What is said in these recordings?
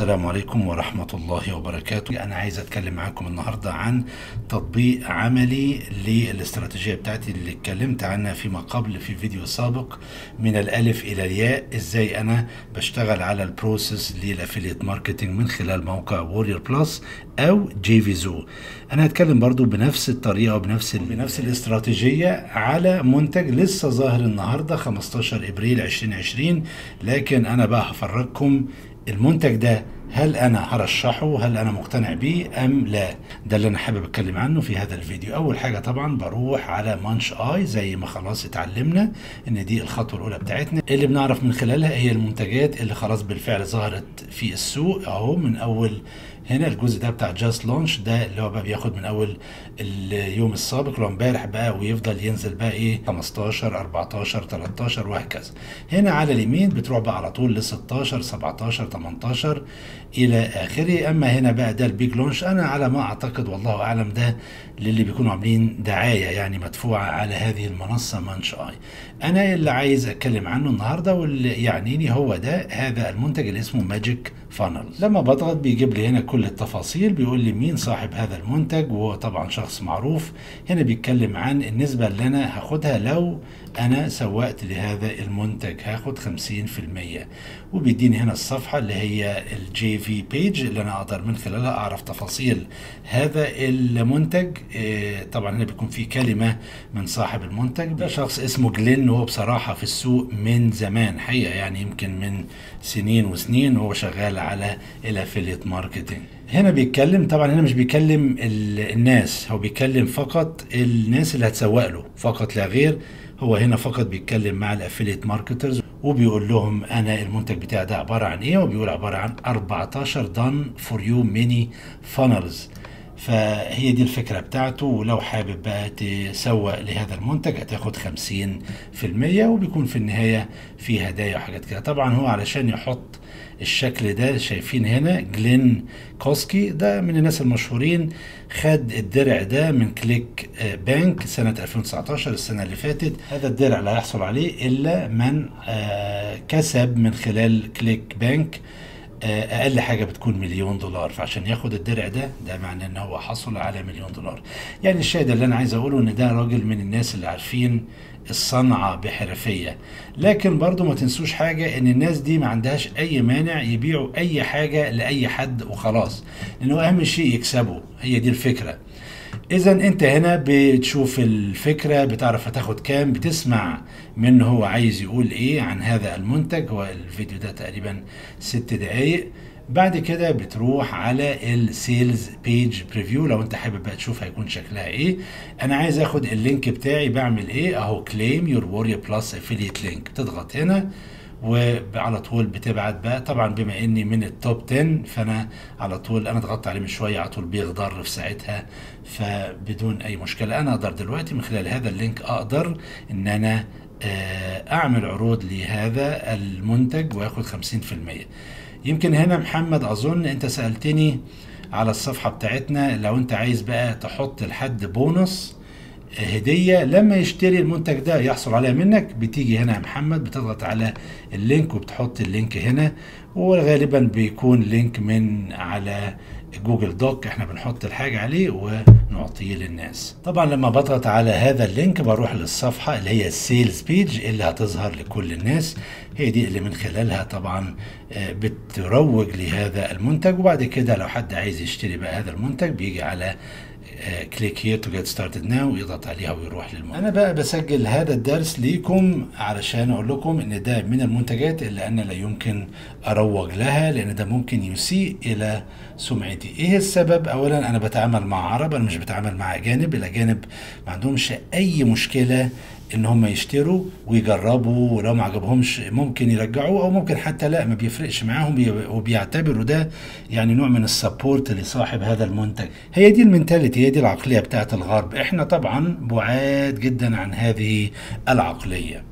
السلام عليكم ورحمة الله وبركاته أنا عايز أتكلم معاكم النهاردة عن تطبيق عملي للاستراتيجية بتاعتي اللي اتكلمت عنها فيما قبل في فيديو سابق من الألف إلى الياء إزاي أنا بشتغل على البروسيس للأفيليت ماركتينج من خلال موقع وورير بلس أو جي فيزو أنا هتكلم برضو بنفس الطريقة وبنفس بنفس الاستراتيجية على منتج لسه ظاهر النهاردة 15 إبريل 2020 لكن أنا بقى هفرجكم المنتج ده هل انا هرشحه هل انا مقتنع بيه ام لا ده اللي انا حابب اتكلم عنه في هذا الفيديو اول حاجه طبعا بروح على مانش اي زي ما خلاص اتعلمنا ان دي الخطوه الاولى بتاعتنا اللي بنعرف من خلالها هي المنتجات اللي خلاص بالفعل ظهرت في السوق اهو من اول هنا الجزء ده بتاع جاست لونش ده اللي هو بقى بياخد من اول اليوم السابق لو امبارح بقى ويفضل ينزل بقى ايه 15 14 13 وهكذا هنا على اليمين بتروح بقى على طول ل 16 17 18 الى اخره اما هنا بقى ده البيج لونش انا على ما اعتقد والله اعلم ده للي بيكونوا عاملين دعايه يعني مدفوعه على هذه المنصه مانش اي انا اللي عايز اتكلم عنه النهارده واللي يعنيني هو ده هذا المنتج اللي اسمه ماجيك فانلز لما بضغط بيجيب لي هنا كل التفاصيل بيقول لي مين صاحب هذا المنتج وهو طبعا شخص معروف هنا بيتكلم عن النسبه اللي انا هاخدها لو انا سوقت لهذا المنتج هاخد 50% وبيديني هنا الصفحه اللي هي الجي في بيج اللي انا اقدر من خلالها اعرف تفاصيل هذا المنتج طبعا هنا بيكون في كلمه من صاحب المنتج ده شخص اسمه جلين وهو بصراحه في السوق من زمان حقيقه يعني يمكن من سنين وسنين وهو شغال على الافيليت ماركتنج هنا بيتكلم طبعا هنا مش بيكلم الناس هو بيكلم فقط الناس اللي هتسوق له فقط لا غير هو هنا فقط بيتكلم مع الافيليت ماركترز وبيقول لهم انا المنتج بتاعي ده عباره عن ايه وبيقول عباره عن 14 دان فور يو ميني فانلز فهي دي الفكرة بتاعته ولو حابب بقى تسوق لهذا المنتج هتاخد 50% وبيكون في النهاية في هدايا وحاجات كده طبعا هو علشان يحط الشكل ده شايفين هنا جلين كوسكي ده من الناس المشهورين خد الدرع ده من كليك بانك سنة 2019 السنة اللي فاتت هذا الدرع لا يحصل عليه إلا من كسب من خلال كليك بانك اقل حاجه بتكون مليون دولار فعشان ياخد الدرع ده ده معناه ان هو حصل على مليون دولار يعني الشاهد اللي انا عايز اقوله ان ده راجل من الناس اللي عارفين الصنعة بحرفية لكن برضو ما تنسوش حاجة ان الناس دي ما عندهاش اي مانع يبيعوا اي حاجة لاي حد وخلاص لانه اهم شيء يكسبوا هي دي الفكرة اذا انت هنا بتشوف الفكره بتعرف هتاخد كام بتسمع منه هو عايز يقول ايه عن هذا المنتج هو الفيديو ده تقريبا ست دقايق بعد كده بتروح على السيلز بيج بريفيو لو انت حابب بقى تشوف هيكون شكلها ايه انا عايز اخد اللينك بتاعي بعمل ايه اهو كليم يور وورير بلس افيليت لينك بتضغط هنا وعلى طول بتبعت بقى طبعا بما اني من التوب 10 فانا على طول انا ضغطت عليه من شويه على طول بيخضر في ساعتها فبدون اي مشكله انا اقدر دلوقتي من خلال هذا اللينك اقدر ان انا اعمل عروض لهذا المنتج واخد 50% يمكن هنا محمد اظن انت سالتني على الصفحه بتاعتنا لو انت عايز بقى تحط لحد بونص هدية لما يشتري المنتج ده يحصل عليها منك بتيجي هنا يا محمد بتضغط على اللينك وبتحط اللينك هنا وغالبا بيكون لينك من على جوجل دوك احنا بنحط الحاجة عليه ونعطيه للناس طبعا لما بضغط على هذا اللينك بروح للصفحة اللي هي السيلز بيج اللي هتظهر لكل الناس هي دي اللي من خلالها طبعا بتروج لهذا المنتج وبعد كده لو حد عايز يشتري بقى هذا المنتج بيجي على كليك هير تو جيت ستارتد ناو ويضغط عليها ويروح للمنتج انا بقى بسجل هذا الدرس ليكم علشان اقول لكم ان ده من المنتجات اللي انا لا يمكن اروج لها لان ده ممكن يسيء الى سمعتي ايه السبب اولا انا بتعامل مع عرب انا مش بتعامل مع اجانب الاجانب ما عندهمش اي مشكله ان هم يشتروا ويجربوا ولو ما عجبهمش ممكن يرجعوه او ممكن حتى لا ما بيفرقش معاهم وبيعتبروا ده يعني نوع من السبورت لصاحب هذا المنتج هي دي المنتاليتي هي دي العقليه بتاعت الغرب احنا طبعا بعاد جدا عن هذه العقليه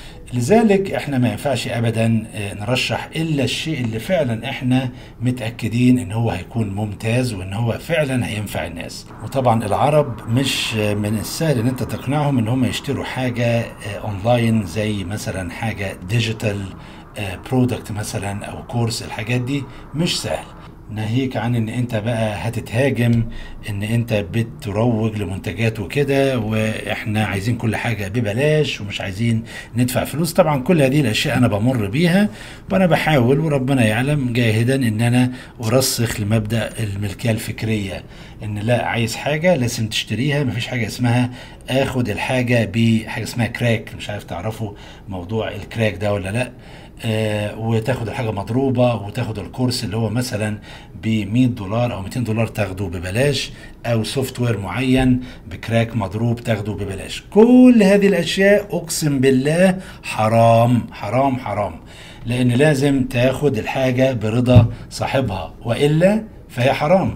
لذلك احنا ما ينفعش ابدا نرشح الا الشيء اللي فعلا احنا متاكدين ان هو هيكون ممتاز وان هو فعلا هينفع الناس وطبعا العرب مش من السهل ان انت تقنعهم ان هم يشتروا حاجه اونلاين زي مثلا حاجه ديجيتال برودكت مثلا او كورس الحاجات دي مش سهل ناهيك عن ان انت بقى هتتهاجم ان انت بتروج لمنتجات وكده واحنا عايزين كل حاجه ببلاش ومش عايزين ندفع فلوس طبعا كل هذه الاشياء انا بمر بيها وانا بحاول وربنا يعلم جاهدا ان انا ارسخ لمبدا الملكيه الفكريه ان لا عايز حاجه لازم تشتريها مفيش حاجه اسمها اخد الحاجه بحاجه اسمها كراك مش عارف تعرفوا موضوع الكراك ده ولا لا آه وتاخد الحاجه مضروبه وتاخد الكورس اللي هو مثلا ب 100 دولار او 200 دولار تاخده ببلاش او سوفت وير معين بكراك مضروب تاخده ببلاش كل هذه الاشياء اقسم بالله حرام حرام حرام لان لازم تاخد الحاجه برضا صاحبها والا فهي حرام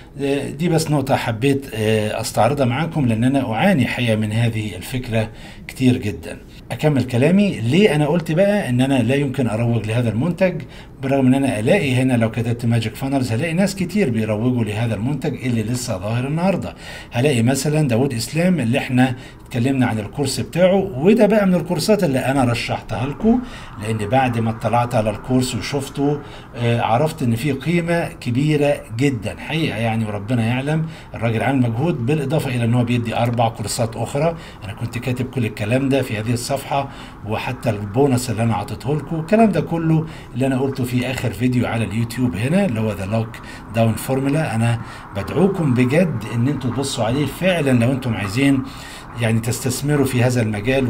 دي بس نقطة حبيت استعرضها معاكم لان انا اعاني حقيقة من هذه الفكرة كتير جدا اكمل كلامي ليه انا قلت بقى ان انا لا يمكن اروج لهذا المنتج بالرغم ان انا الاقي هنا لو كتبت ماجيك فانرز هلاقي ناس كتير بيروجوا لهذا المنتج اللي لسه ظاهر النهارده هلاقي مثلا داود اسلام اللي احنا اتكلمنا عن الكورس بتاعه وده بقى من الكورسات اللي انا رشحتها لكم لان بعد ما اطلعت على الكورس وشفته آه عرفت ان فيه قيمه كبيره جدا حقيقه يعني وربنا يعلم الراجل عامل مجهود بالاضافه الى ان هو بيدي اربع كورسات اخرى انا كنت كاتب كل الكلام ده في هذه الصفحه وحتى البونص اللي انا عطيته لكم الكلام ده كله اللي انا قلته في اخر فيديو على اليوتيوب هنا اللي هو ذا لوك داون فورمولا انا بدعوكم بجد ان انتم تبصوا عليه فعلا لو انتم عايزين يعني تستثمروا في هذا المجال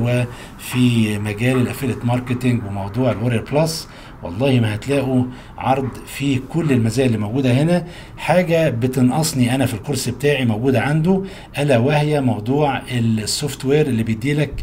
وفي مجال الافيليت ماركتنج وموضوع الورير بلس والله ما هتلاقوا عرض فيه كل المزايا اللي موجوده هنا حاجه بتنقصني انا في الكورس بتاعي موجوده عنده الا وهي موضوع السوفت وير اللي بيديلك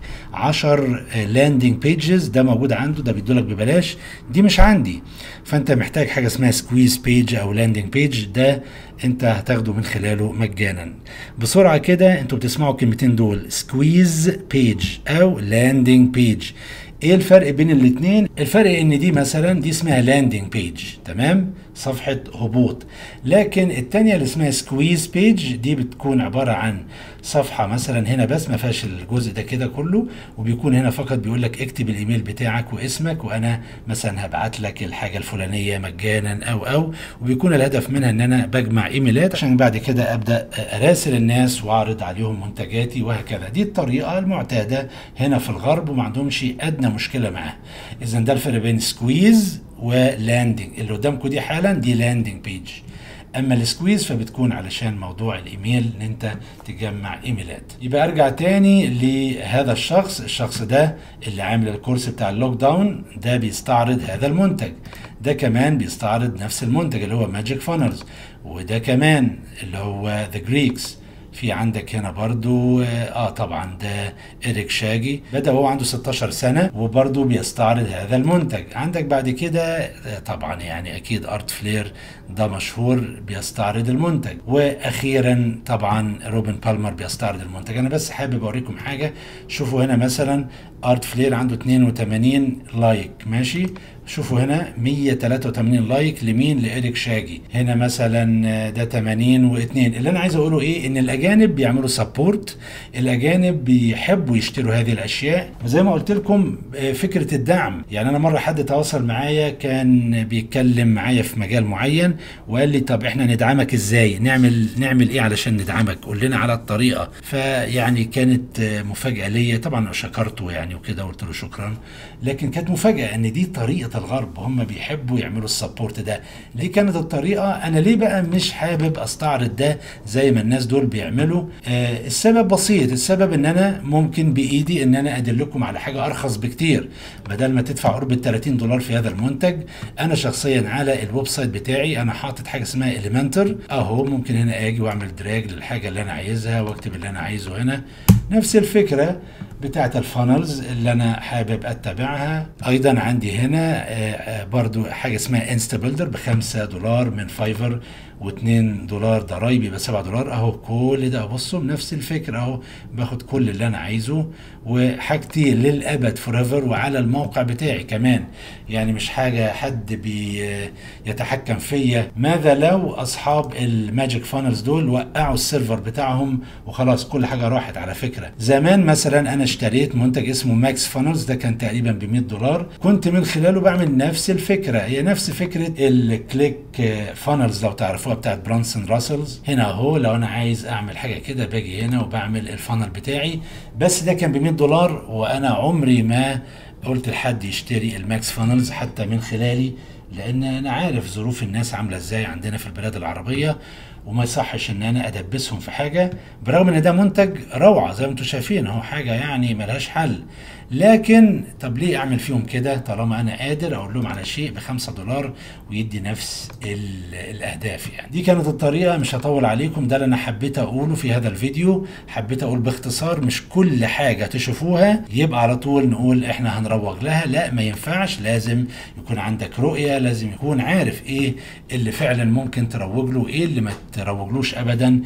10 لاندنج بيجز ده موجود عنده ده بيدولك ببلاش دي مش عندي فانت محتاج حاجه اسمها سكويز بيج او لاندنج بيج ده انت هتاخده من خلاله مجانا بسرعه كده انتوا بتسمعوا الكلمتين دول سكويز بيج او لاندنج بيج ايه الفرق بين الاثنين الفرق ان دي مثلا دي اسمها لاندنج بيج تمام صفحة هبوط لكن التانية اللي اسمها سكويز بيج دي بتكون عبارة عن صفحة مثلا هنا بس ما فيهاش الجزء ده كده كله وبيكون هنا فقط بيقول لك اكتب الايميل بتاعك واسمك وانا مثلا هبعت لك الحاجة الفلانية مجانا او او وبيكون الهدف منها ان انا بجمع ايميلات عشان بعد كده ابدا اراسل الناس واعرض عليهم منتجاتي وهكذا دي الطريقة المعتادة هنا في الغرب وما عندهمش ادنى مشكلة معاها اذا ده الفرق بين سكويز ولاندنج اللي قدامكم دي حالا دي لاندنج بيج اما السكويز فبتكون علشان موضوع الايميل ان انت تجمع ايميلات يبقى ارجع تاني لهذا الشخص الشخص ده اللي عامل الكورس بتاع اللوك داون ده بيستعرض هذا المنتج ده كمان بيستعرض نفس المنتج اللي هو ماجيك فانرز وده كمان اللي هو ذا جريكس في عندك هنا برضو اه طبعا ده إريك شاجي بدأ وهو عنده 16 سنة وبرضو بيستعرض هذا المنتج عندك بعد كده آه طبعا يعني أكيد أرت فلير ده مشهور بيستعرض المنتج وأخيرا طبعا روبن بالمر بيستعرض المنتج أنا بس حابب أوريكم حاجة شوفوا هنا مثلا ارت فلير عنده 82 لايك ماشي شوفوا هنا 183 لايك لمين لإريك شاجي هنا مثلا ده 80 و2 اللي انا عايز اقوله ايه ان الاجانب بيعملوا سبورت الاجانب بيحبوا يشتروا هذه الاشياء وزي ما قلت لكم فكره الدعم يعني انا مره حد تواصل معايا كان بيتكلم معايا في مجال معين وقال لي طب احنا ندعمك ازاي نعمل نعمل ايه علشان ندعمك قول لنا على الطريقه فيعني كانت مفاجاه ليا طبعا شكرته يعني وكده قلت له شكرا لكن كانت مفاجاه ان دي طريقه الغرب هم بيحبوا يعملوا السبورت ده ليه كانت الطريقه انا ليه بقى مش حابب استعرض ده زي ما الناس دول بيعملوا آه السبب بسيط السبب ان انا ممكن بايدي ان انا ادلكم على حاجه ارخص بكتير بدل ما تدفع قرب ال 30 دولار في هذا المنتج انا شخصيا على الويب سايت بتاعي انا حاطط حاجه اسمها اليمنتر اهو ممكن هنا اجي واعمل دراج للحاجه اللي انا عايزها واكتب اللي انا عايزه هنا نفس الفكره بتاعت الفانلز اللي انا حابب اتبعها ايضا عندي هنا برضو حاجه اسمها انستا بيلدر ب 5 دولار من فايفر و2 دولار ضرايبي ب 7 دولار اهو كل ده بصوا بنفس الفكره اهو باخد كل اللي انا عايزه وحاجتي للابد فور وعلى الموقع بتاعي كمان يعني مش حاجه حد بيتحكم فيا ماذا لو اصحاب الماجيك فانلز دول وقعوا السيرفر بتاعهم وخلاص كل حاجه راحت على فكره فكره زمان مثلا انا اشتريت منتج اسمه ماكس فانلز ده كان تقريبا ب 100 دولار كنت من خلاله بعمل نفس الفكره هي نفس فكره الكليك فانلز لو تعرفوها بتاعت برانسون راسلز هنا اهو لو انا عايز اعمل حاجه كده باجي هنا وبعمل الفانل بتاعي بس ده كان ب 100 دولار وانا عمري ما قلت لحد يشتري الماكس فانلز حتى من خلالي لان انا عارف ظروف الناس عامله ازاي عندنا في البلاد العربيه وما يصحش ان انا ادبسهم في حاجه برغم ان ده منتج روعه زي ما انتم شايفين اهو حاجه يعني ملهاش حل لكن طب ليه اعمل فيهم كده طالما انا قادر اقول لهم على شيء بخمسة دولار ويدي نفس الاهداف يعني دي كانت الطريقه مش هطول عليكم ده اللي انا حبيت اقوله في هذا الفيديو حبيت اقول باختصار مش كل حاجه تشوفوها يبقى على طول نقول احنا هنروج لها لا ما ينفعش لازم يكون عندك رؤيه لازم يكون عارف ايه اللي فعلا ممكن تروج له وايه اللي ما تروجلوش ابدا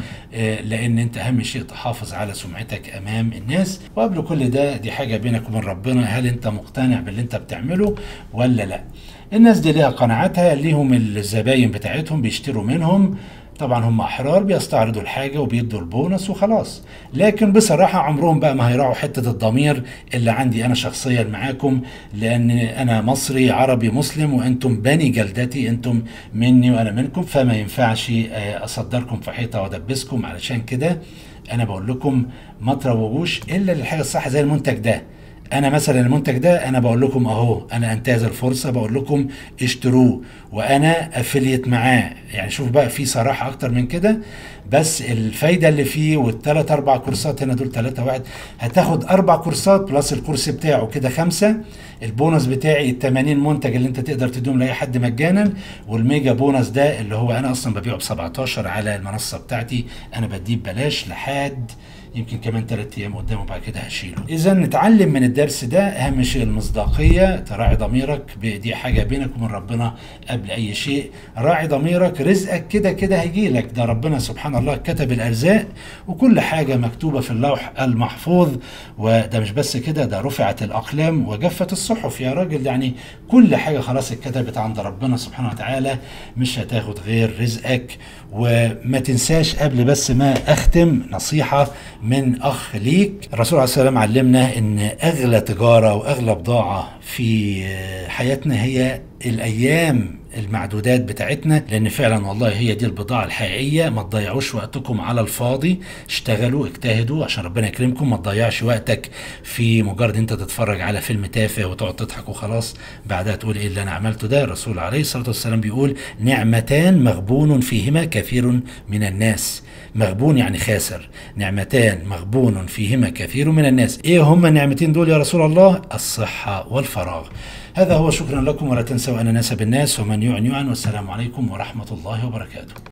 لان انت اهم شيء تحافظ على سمعتك امام الناس وقبل كل ده دي حاجه بينك وبين ربنا هل انت مقتنع باللي انت بتعمله ولا لا الناس دي ليها قناعاتها ليهم الزباين بتاعتهم بيشتروا منهم طبعا هم احرار بيستعرضوا الحاجه وبيدوا البونص وخلاص لكن بصراحه عمرهم بقى ما هيراعوا حته الضمير اللي عندي انا شخصيا معاكم لان انا مصري عربي مسلم وانتم بني جلدتي انتم مني وانا منكم فما ينفعش اصدركم في حيطه وادبسكم علشان كده انا بقول لكم ما تروجوش الا للحاجه الصح زي المنتج ده انا مثلا المنتج ده انا بقول لكم اهو انا انتهز الفرصه بقول لكم اشتروه وانا افليت معاه يعني شوف بقى في صراحه اكتر من كده بس الفايده اللي فيه والثلاث اربع كورسات هنا دول ثلاثه واحد هتاخد اربع كورسات بلس الكورس بتاعه كده خمسه البونص بتاعي ال 80 منتج اللي انت تقدر تديهم لاي حد مجانا والميجا بونص ده اللي هو انا اصلا ببيعه ب 17 على المنصه بتاعتي انا بديه ببلاش لحد يمكن كمان ثلاث ايام قدام وبعد كده هشيله اذا نتعلم من الدرس ده اهم شيء المصداقيه تراعي ضميرك دي حاجه بينك وبين ربنا قبل اي شيء راعي ضميرك رزقك كده كده هيجي لك ده ربنا سبحان الله كتب الارزاق وكل حاجه مكتوبه في اللوح المحفوظ وده مش بس كده ده رفعت الاقلام وجفت الصحف يا راجل يعني كل حاجه خلاص اتكتبت عند ربنا سبحانه وتعالى مش هتاخد غير رزقك وما تنساش قبل بس ما اختم نصيحه من اخ ليك الرسول عليه السلام علمنا ان اغلى تجاره واغلى بضاعه في حياتنا هي الايام المعدودات بتاعتنا لان فعلا والله هي دي البضاعه الحقيقيه ما تضيعوش وقتكم على الفاضي اشتغلوا اجتهدوا عشان ربنا يكرمكم ما تضيعش وقتك في مجرد انت تتفرج على فيلم تافه وتقعد تضحك وخلاص بعدها تقول ايه اللي انا عملته ده الرسول عليه الصلاه والسلام بيقول نعمتان مغبون فيهما كثير من الناس مغبون يعني خاسر نعمتان مغبون فيهما كثير من الناس ايه هما النعمتين دول يا رسول الله الصحه والفراغ هذا هو شكرا لكم ولا تنسوا أن نسب الناس ومن يعن يعن والسلام عليكم ورحمة الله وبركاته